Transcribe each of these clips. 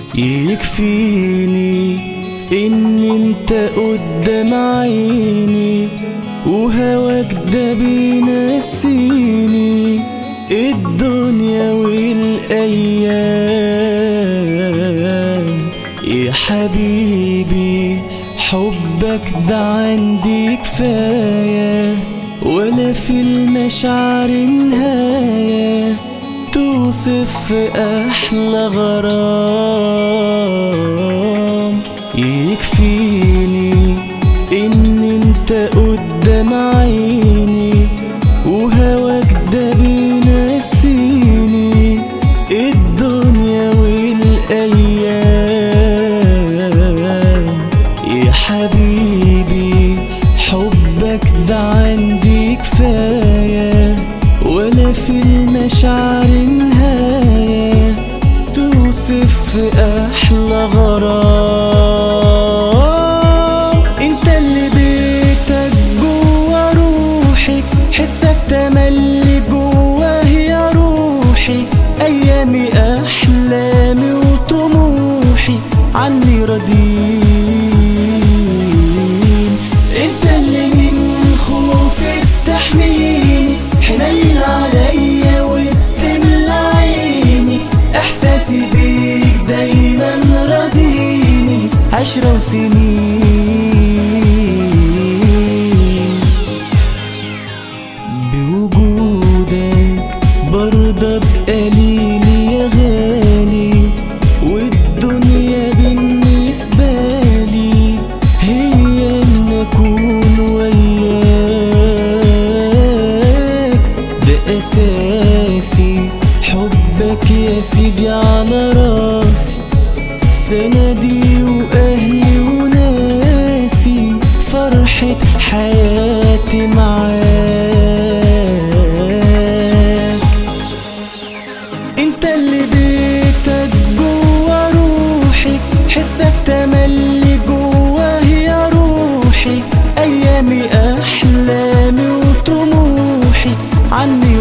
يكفيني ان انت قدام عيني وهواك ده بينسيني الدنيا والايام يا حبيبي حبك ده عندي كفايه ولا في المشاعر نهايه توصف أحلى غرام يكفيني إن أنت قدام عيني وهواك ده بينسيني الدنيا والأيام يا حبيبي حبك ده عندي كفايه ولا في المشاعر نهاية توصف أحلى غرام انت اللي بيتك جوا روحي حسك تملي جواه يا روحي أيامي أحلامي وطموحي عني راضين انت اللي من خوفي بتحميني حنين عليا وبتملى عيني احساسي بيك دايما راضيني عشرة وسنين بوجودك برضى بقليل يا غالي والدنيا بالنسبة لي هي ان اكون وياك ده اساسي حبك يا سيدي على راسي سندي واهلي وناسي فرحة حياتي معاك انت اللي بيتك جوا روحي حسك تملي جواه يا روحي ايامي احلامي وطموحي عني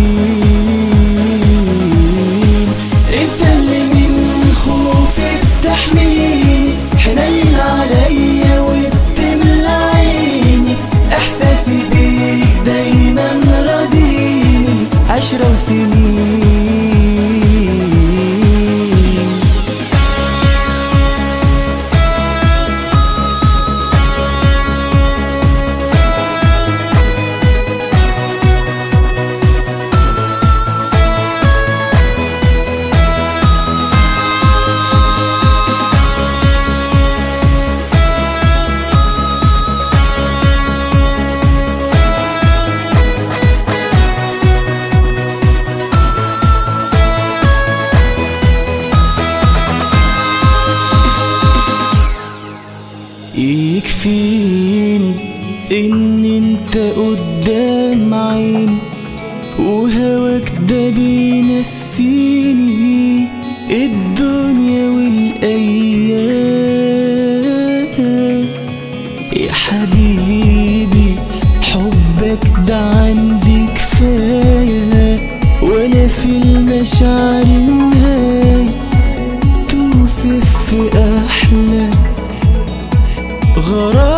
راضيين انت اللي من خوفي بتحميني حنين عليا وبتملى عيني احساسي بيك دايما راضيني عشرة وسنين يكفيني ان انت قدام عيني وهواك ده بينسيني الدنيا والايام يا حبيبي حبك ده عندي كفايه ولا في المشاعر نهايه توصف احلى غرام